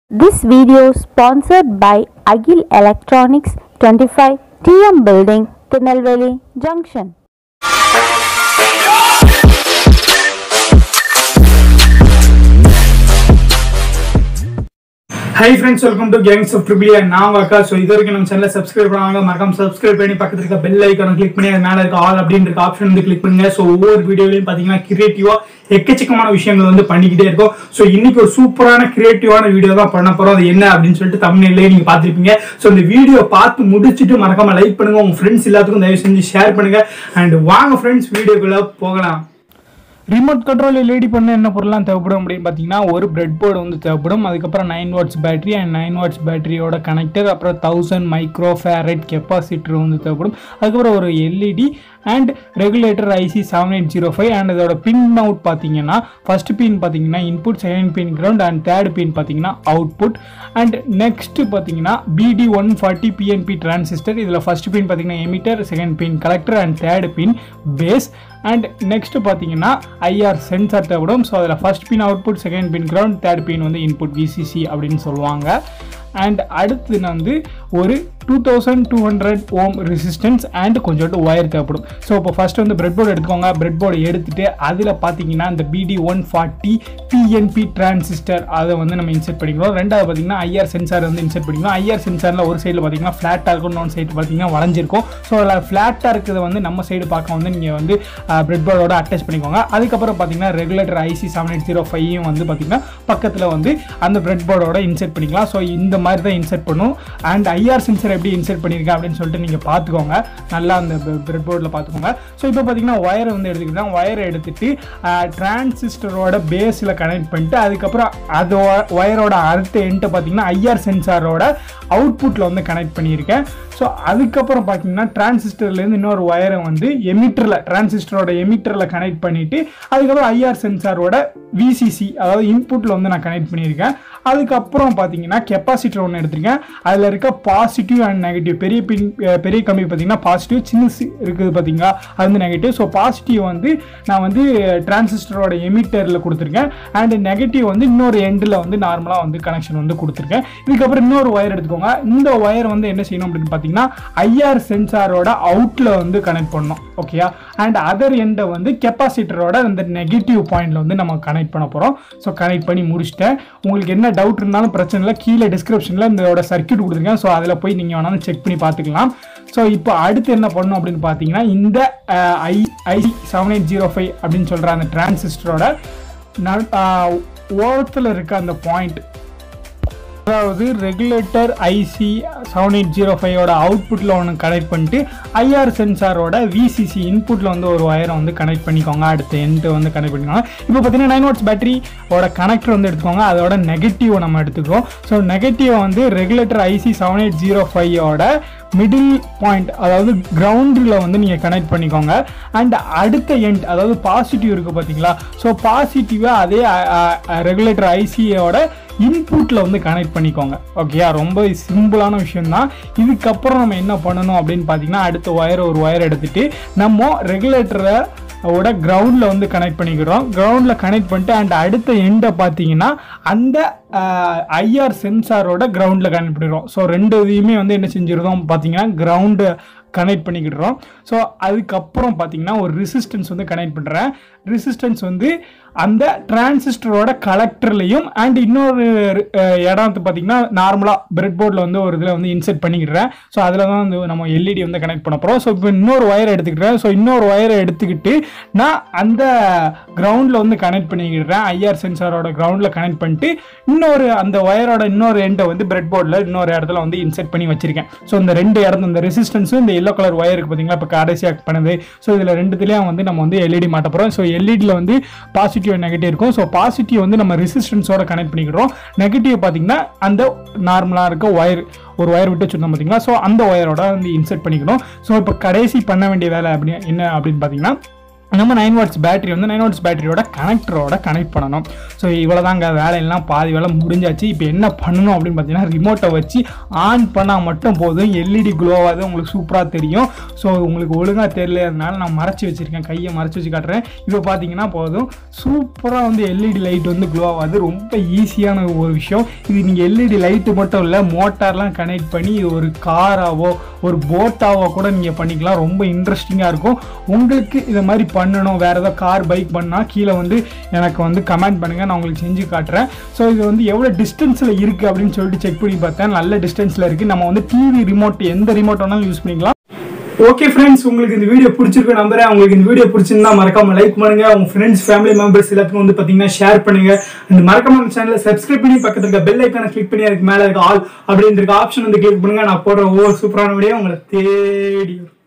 This video sponsored by Agil Electronics 25 TM Building, Tirunelveli Junction. Hi friends welcome to gangs of triple நான் வாக்கா so இது வரைக்கும் நம்ம சேனலை சப்ஸ்கிரைப் பண்ணாங்க மறக்காம சப்ஸ்கிரைப் பண்ணி பக்கத்துல இருக்க பெல் ஐக்கான கிளிக் பண்ணி அது மேலே இருக்க ஆல் அப்படின்னு இருக்க ஆப்ஷன் வந்து கிளிக் பண்ணுங்க ஸோ ஒவ்வொரு வீடியோலையும் பார்த்தீங்கன்னா கிரியேட்டிவா எக்கச்சக்கமான விஷயங்கள் வந்து பண்ணிக்கிட்டே இருக்கும் ஸோ இன்னைக்கு ஒரு சூப்பரான கிரியேட்டிவான வீடியோ தான் பண்ண போறோம் அது என்ன அப்படின்னு சொல்லிட்டு தமிழ்நிலையே நீங்க பார்த்துருப்பீங்க ஸோ இந்த வீடியோ பார்த்து முடிச்சுட்டு மறக்காம லைக் பண்ணுங்க உங்க ஃப்ரெண்ட்ஸ் எல்லாத்துக்கும் தயவு செஞ்சு ஷேர் பண்ணுங்க அண்ட் வாங்க ஃப்ரெண்ட்ஸ் வீடியோக்குள்ள போகலாம் ரிமோட் கண்ட்ரோல் எல்இடி பண்ண என்ன பொருள்லாம் தேவைப்படும் அப்படின்னு பார்த்தீங்கன்னா ஒரு பிரெட் போர்டு வந்து தேவைப்படும் அதுக்கப்புறம் nine watts battery and nine watts பேட்டரியோட கனெக்டர் அப்புறம் தௌசண்ட் மைக்ரோ ஃபேரட் கெப்பாசிட்டர் வந்து தேவைப்படும் அதுக்கப்புறம் ஒரு LED and regulator IC seven eight zero five and அதோட பின் அவுட் பார்த்தீங்கன்னா ஃபர்ஸ்ட் பின் பார்த்தீங்கன்னா input second pin ground and third pin பார்த்தீங்கன்னா அவுட்புட் அண்ட் நெக்ஸ்ட் பார்த்தீங்கன்னா BD one forty PNP transistor இதில் ஃபர்ஸ்ட் பின் பார்த்தீங்கன்னா emitter second pin collector and third pin base and next பார்த்தீங்கன்னா IR sensor தேவைப்படும் so அதில் first pin output second pin ground third pin வந்து input VCC அப்படின்னு சொல்லுவாங்க and அடுத்து வந்து ஒரு two thousand two hundred ohm resistance and கொஞ்சோண்டு ஒயர் தேவைப்படும் ஸோ இப்போ ஃபர்ஸ்ட் வந்து பிரெட் போர்டு எடுத்துக்கோங்க பிரெட் போர்டு எடுத்துட்டு அதில் பார்த்தீங்கன்னா இந்த பிடி ஒன் ஃபார்ட்டி பிஎன்பி டிரான்சிஸ்டர் அதை வந்து நம்ம இன்செர்ட் பண்ணிக்கிறோம் ரெண்டாவது பார்த்தீங்கன்னா ஐஆர் சென்சார் வந்து இன்செர்ட் பண்ணிக்கிறோம் ஐஆர் சென்சாரில் ஒரு சைடில் பார்த்தீங்கன்னா ஃப்ளாட்டாக இருக்கும் இன்னொரு சைடு பார்த்தீங்கன்னா வளைஞ்சிருக்கும் ஸோ அதில் ஃப்ளாட்டாக இருக்கிறத வந்து நம்ம சைடு பார்க்க வந்து நீங்கள் வந்து பிரெட் போர்டோட அட்டாச் பண்ணிக்கோங்க அதுக்கப்புறம் பார்த்தீங்கன்னா regulator IC seven eight zero ஃபைவையும் வந்து பார்த்தீங்கன்னா பக்கத்தில் வந்து அந்த பிரெட் போர்டோட இன்செர்ட் பண்ணிக்கலாம் ஸோ இந்த மாதிரி தான் இன்செர்ட் பண்ணும் அண்ட் ஐஆர் சென்சர் எப்படி இன்செர்ட் பண்ணியிருக்கேன் அப்படின்னு சொல்லிட்டு நீங்கள் பார்த்துக்கோங்க நல்லா அந்த பிரெட் போர்டில் பார்த்துக்கோங்க ஸோ இப்போ பார்த்தீங்கன்னா ஒயரை வந்து எடுத்துக்கிட்டோம் ஒயரை எடுத்துட்டு டிரான்சிஸ்டரோட பேஸில் கனெக்ட் பண்ணிட்டு அதுக்கப்புறம் அது ஒயரோட அடுத்த எண்ட்டை பார்த்தீங்கன்னா ஐஆர் சென்சாரோட அவுட்புட்டில் வந்து கனெக்ட் பண்ணியிருக்கேன் ஸோ அதுக்கப்புறம் பார்த்தீங்கன்னா டிரான்சிஸ்டர்லேருந்து இன்னொரு ஒயரை வந்து எமிட்டரில் டிரான்சிஸ்டரோட எமிட்டரில் கனெக்ட் பண்ணிவிட்டு அதுக்கப்புறம் ஐஆர் சென்சாரோட விசிசி அதாவது இன்புட்டில் வந்து நான் கனெக்ட் பண்ணியிருக்கேன் அதுக்கப்புறம் பார்த்தீங்கன்னா கெப்பாசிட்டர் ஒன்று எடுத்திருக்கேன் அதில் இருக்க பாசிட்டிவ் அண்ட் நெகட்டிவ் பெரிய பின் பெரிய கம்பி பார்த்தீங்கன்னா பாசிட்டிவ் சின்ன இருக்குது பார்த்தீங்களா அது வந்து நெகட்டிவ் ஸோ பாசிட்டிவ் வந்து நான் வந்து டிரான்சிஸ்டரோட எமிட்டரில் கொடுத்துருக்கேன் அண்ட் நெகட்டிவ் வந்து இன்னொரு எண்டில் வந்து நார்மலாக வந்து கனெக்ஷன் வந்து கொடுத்துருக்கேன் இதுக்கப்புறம் இன்னொரு ஒயர் எடுத்துக்கோங்க இந்த ஒயர் வந்து என்ன செய்யணும் அப்படின்னு பார்த்தீங்கன்னா ஐஆர் சென்சாரோட அவுட்டில் வந்து கனெக்ட் பண்ணணும் ஓகேயா அண்ட் அதர் எண்டை வந்து கெப்பாசிட்டரோட அந்த நெகட்டிவ் பாயிண்ட்ல வந்து நம்ம கனெக்ட் பண்ண போகிறோம் ஸோ கனெக்ட் பண்ணி முடிச்சிட்டேன் உங்களுக்கு என்ன டவுட் இருந்தாலும் பிரச்சனை இல்லை கீழே டிஸ்கிரிப்ஷனில் இதோட சர்க்கியூட் கொடுத்துருக்கேன் ஸோ அதில் போய் நீங்கள் வேணாலும் செக் பண்ணி பார்த்துக்கலாம் ஸோ இப்போ அடுத்து என்ன பண்ணணும் அப்படின்னு பார்த்தீங்கன்னா இந்த I I seven eight zero five அப்படின்னு சொல்கிற அந்த டிரான்சிஸ்டரோட ஓரத்தில் இருக்க அந்த பாயிண்ட் அதாவது regulator IC seven eight zero ஃபைவோட அவுட்புட்டில் ஒன்று கனெக்ட் பண்ணிட்டு ஐஆர் சென்சாரோட விசிசி இன்புட்டில் வந்து ஒரு ஒயரை வந்து கனெக்ட் பண்ணிக்கோங்க அடுத்த எண்டு வந்து கனெக்ட் பண்ணிக்கோங்க இப்போ பார்த்தீங்கன்னா நைன் வாட்ஸ் பேட்டரியோட கனெக்டர் வந்து எடுத்துக்கோங்க அதோட நெகட்டிவ் நம்ம எடுத்துக்கிறோம் ஸோ நெகட்டிவ் வந்து regulator IC seven eight zero ஃபைவோட மிடில் பாயிண்ட் அதாவது கிரவுண்டில் வந்து நீங்கள் கனெக்ட் பண்ணிக்கோங்க அண்ட் அடுத்த எண்ட் அதாவது பாசிட்டிவ் இருக்குது பார்த்தீங்களா ஸோ பாசிட்டிவை அதே ரெகுலேட்டர் ஐசியோட இன்புட்டில் வந்து கனெக்ட் பண்ணிக்கோங்க ஓகேயா ரொம்ப சிம்பிளான விஷயம்தான் இதுக்கப்புறம் நம்ம என்ன பண்ணணும் அப்படின்னு பார்த்தீங்கன்னா அடுத்த ஒயர் ஒரு ஒயர் எடுத்துகிட்டு நம்ம ரெகுலேட்டரை ஓட கிரவுண்டில் வந்து கனெக்ட் பண்ணிக்கிறோம் கிரவுண்டில் கனெக்ட் பண்ணிட்டு அண்ட் அடுத்த எண்டை பார்த்தீங்கன்னா அந்த ஐஆர் சென்சாரோட கிரவுண்டில் கனெக்ட் பண்ணிடுறோம் ஸோ ரெண்டு இதையுமே வந்து என்ன செஞ்சிருந்தோம் பார்த்தீங்கன்னா கிரவுண்டு கனெக்ட் பண்ணிக்கிடுறோம் ஸோ அதுக்கப்புறம் பார்த்தீங்கன்னா ஒரு ரெசிஸ்டன்ஸ் வந்து கனெக்ட் பண்ணுறேன் ரெசிஸ்டன்ஸ் வந்து அந்த டிரான்சிஸ்டரோட கலெக்டர்லையும் அண்ட் இன்னொரு இடத்து பார்த்தீங்கன்னா நார்மலாக பிரெட் போர்டில் வந்து ஒரு இதில் வந்து இன்செர்ட் பண்ணிக்கிடுறேன் ஸோ அதில் தான் வந்து நம்ம எல்இடி வந்து கனெக்ட் பண்ண போகிறோம் ஸோ இப்போ இன்னொரு ஒயர் எடுத்துக்கிட்டேன் ஸோ இன்னொரு ஒயரை எடுத்துக்கிட்டு நான் அந்த கிரவுண்டில் வந்து கனெக்ட் பண்ணிக்கிடுறேன் ஐஆர் சென்சாரோட கிரவுண்டில் கனெக்ட் பண்ணிட்டு இன்னொரு அந்த ஒயரோட இன்னொரு எண்டை வந்து பிரெட் போர்டில் இன்னொரு இடத்துல வந்து இன்செர்ட் பண்ணி வச்சிருக்கேன் ஸோ இந்த ரெண்டு இடத்துல இந்த ரெசிஸ்டன்ஸும் இந்த எல்லோ கலர் ஒயர் இருக்குது பார்த்தீங்களா இப்போ கடைசியாக பண்ணுது ஸோ இதில் ரெண்டுத்துலேயும் வந்து நம்ம வந்து எல்இடி மாட்ட போகிறோம் ஸோ எல்இடியில் வந்து பாசிட்டிவ் நெகட்டிவ் இருக்கும் ஸோ பாசிட்டிவ் வந்து நம்ம ரெசிஸ்டன்ஸோட கனெக்ட் பண்ணிக்கிறோம் நெகட்டிவ் பார்த்தீங்கன்னா அந்த நார்மலாக இருக்க ஒயர் ஒரு ஒயர் விட்டு வச்சுருந்தோம் பார்த்தீங்களா ஸோ அந்த ஒயரோட வந்து இன்செர்ட் பண்ணிக்கணும் ஸோ இப்போ கடைசி பண்ண வேண்டிய வேலை அப்படி என்ன அப்படின்னு பார்த்தீங்கன்னா நம்ம நைன் வாட்ஸ் பேட்டரி வந்து நைன் வாட்ஸ் பேட்டரியோட கனெக்டரோட கனெக்ட் பண்ணணும் ஸோ இவ்வளோதாங்க வேலையெல்லாம் பாதி வேலை முடிஞ்சாச்சு இப்போ என்ன பண்ணணும் அப்படின்னு பார்த்தீங்கன்னா ரிமோட்டை வச்சு ஆன் பண்ணால் மட்டும் போதும் எல்இடி க்ளோவாக உங்களுக்கு சூப்பராக தெரியும் ஸோ உங்களுக்கு ஒழுங்காக தெரியலனால நான் மறைச்சி வச்சுருக்கேன் கையை மறைச்சி வச்சு காட்டுறேன் இப்போ பார்த்தீங்கன்னா போதும் சூப்பராக வந்து எல்இடி லைட் வந்து க்ளோ ஆகாது ரொம்ப ஈஸியான ஒரு விஷயம் இது நீங்கள் எல்இடி லைட்டு மட்டும் இல்லை மோட்டார்லாம் கனெக்ட் பண்ணி இது ஒரு காராவோ ஒரு போட்டாவோ கூட நீங்கள் பண்ணிக்கலாம் ரொம்ப இன்ட்ரெஸ்டிங்காக இருக்கும் உங்களுக்கு இதை மாதிரி பண்ணணும் வேறு ஏதோ கார் பைக் பண்ணால் கீழே வந்து எனக்கு வந்து கமெண்ட் பண்ணுங்கள் நான் உங்களுக்கு செஞ்சு காட்டுறேன் ஸோ இது வந்து எவ்வளோ டிஸ்டன்ஸில் இருக்குது அப்படின்னு சொல்லிட்டு செக் பண்ணி பார்த்தேன் நல்ல டிஸ்டன்ஸில் இருக்குது நம்ம வந்து டிவி ரிமோட் எந்த ரிமோட் வேணாலும் யூஸ் பண்ணிக்கலாம் ஓகே ஃப்ரெண்ட்ஸ் உங்களுக்கு இந்த வீடியோ பிடிச்சிருக்கு நம்புறேன் உங்களுக்கு இந்த வீடியோ பிடிச்சிருந்தா மறக்காம லைக் பண்ணுங்க உங்க ஃப்ரெண்ட்ஸ் ஃபேமிலி மெம்பர்ஸ் எல்லாத்துக்கும் வந்து பாத்தீங்கன்னா ஷேர் பண்ணுங்க இந்த மறக்காம நம்ம சேனலை சப்ஸ்கிரைப் பண்ணி பக்கத்துல இருக்க பெல் ஐக்கான கிளிக் பண்ணி அதுக்கு மேல இருக்க ஆல் அப்படின்னு இருக்க ஆப்ஷன் வந்து கிளிக் பண்ணுங்க நான் போடுற ஒவ்வொரு சூப்பரான வீடியோ உங்களை தேடி வரும்